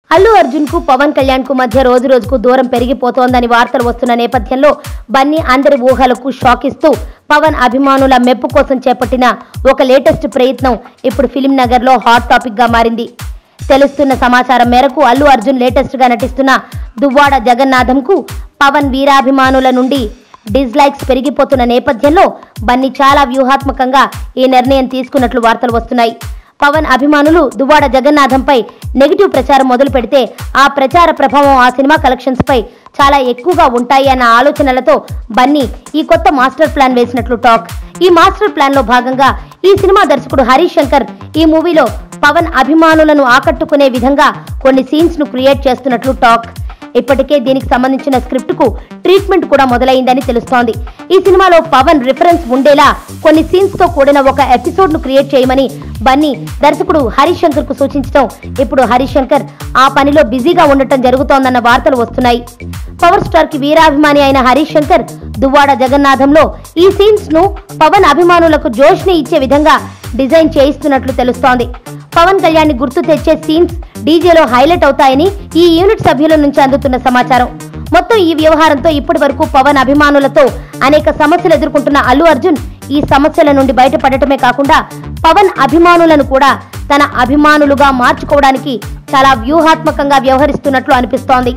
అల్లు అర్జున్ కు పవన్ కళ్యాణ్ కు మధ్య రోజు రోజుకు దూరం పెరిగిపోతోందని వార్తలు వస్తున్న నేపథ్యంలో బన్నీ అందరి ఊహలకు షాక్ ఇస్తూ పవన్ అభిమానుల మెప్పు కోసం చేపట్టిన ఒక లేటెస్ట్ ప్రయత్నం ఇప్పుడు ఫిలిం నగర్ లో హాట్ టాపిక్ గా మారింది తెలుస్తున్న సమాచారం మేరకు అల్లు అర్జున్ లేటెస్ట్ గా నటిస్తున్న దువ్వాడ జగన్నాథం కు పవన్ వీరాభిమానుల నుండి డిస్లైక్స్ పెరిగిపోతున్న నేపథ్యంలో బన్నీ చాలా వ్యూహాత్మకంగా ఈ నిర్ణయం తీసుకున్నట్లు వార్తలు వస్తున్నాయి పవన్ అభిమానులు దువ్వాడ జగన్నాథంపై నెగిటివ్ ప్రచారం మొదలు పెడితే ఆ ప్రచార ప్రభావం ఆ సినిమా కలెక్షన్స్ పై చాలా ఎక్కువగా ఉంటాయి అన్న ఆలోచనలతో బన్నీ ఈ కొత్త మాస్టర్ ప్లాన్ వేసినట్లు టాక్ ఈ మాస్టర్ ప్లాన్ లో భాగంగా ఈ సినిమా దర్శకుడు హరీష్ శంకర్ ఈ మూవీలో పవన్ అభిమానులను ఆకట్టుకునే విధంగా కొన్ని సీన్స్ ను క్రియేట్ చేస్తున్నట్లు టాక్ ఇప్పటికే దీనికి సంబంధించిన స్క్రిప్ట్ కు ట్రీట్మెంట్ కూడా మొదలైందని తెలుస్తోంది ఈ సినిమాలో పవన్ రిఫరెన్స్ ఉండేలా కొన్ని సీన్స్ తో కూడిన ఒక ఎపిసోడ్ ను క్రియేట్ చేయమని బన్నీ దర్శకుడు హరీష్ శంకర్ కు సూచించడం ఇప్పుడు హరీష్ శంకర్ ఆ పనిలో బిజీగా ఉండటం జరుగుతోందన్న వార్తలు వస్తున్నాయి పవర్ స్టార్ కి వీరాభిమాని అయిన హరీష్ శంకర్ దువ్వాడ జగన్నాథంలో ఈ సీన్స్ ను పవన్ అభిమానులకు జోష్ ని ఇచ్చే విధంగా డిజైన్ చేయిస్తున్నట్లు తెలుస్తోంది పవన్ కళ్యాణ్ ని గుర్తు తెచ్చే సీన్స్ డీజేలో హైలైట్ అవుతాయని ఈ యూనిట్ సభ్యుల నుంచి అందుతున్న సమాచారం మొత్తం ఈ వ్యవహారంతో ఇప్పటి వరకు పవన్ అభిమానులతో అనేక సమస్యలు ఎదుర్కొంటున్న అల్లు అర్జున్ ఈ సమస్యల నుండి బయటపడటమే కాకుండా పవన్ అభిమానులను కూడా తన అభిమానులుగా మార్చుకోవడానికి చాలా వ్యూహాత్మకంగా వ్యవహరిస్తున్నట్లు అనిపిస్తోంది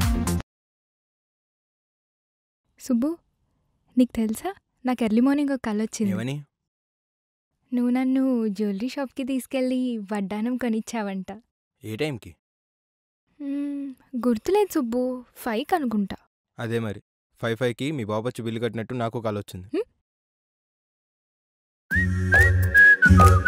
సుబ్బు నీకు తెలుసా నాకు ఎర్లీ మార్నింగ్ ఒక కల వచ్చింది ఏమని నువ్వు నన్ను జ్యువెలరీ షాప్కి తీసుకెళ్ళి వడ్డానం కొనిచ్చావంట ఏ టైంకి మ్మ్, గుర్తులేదు సుబ్బు ఫైవ్ అనుకుంటా అదే మరి ఫైవ్ ఫైవ్కి మీ బాబు వచ్చి బిల్లు కట్టినట్టు నాకు కాల్ వచ్చింది హ్మ్?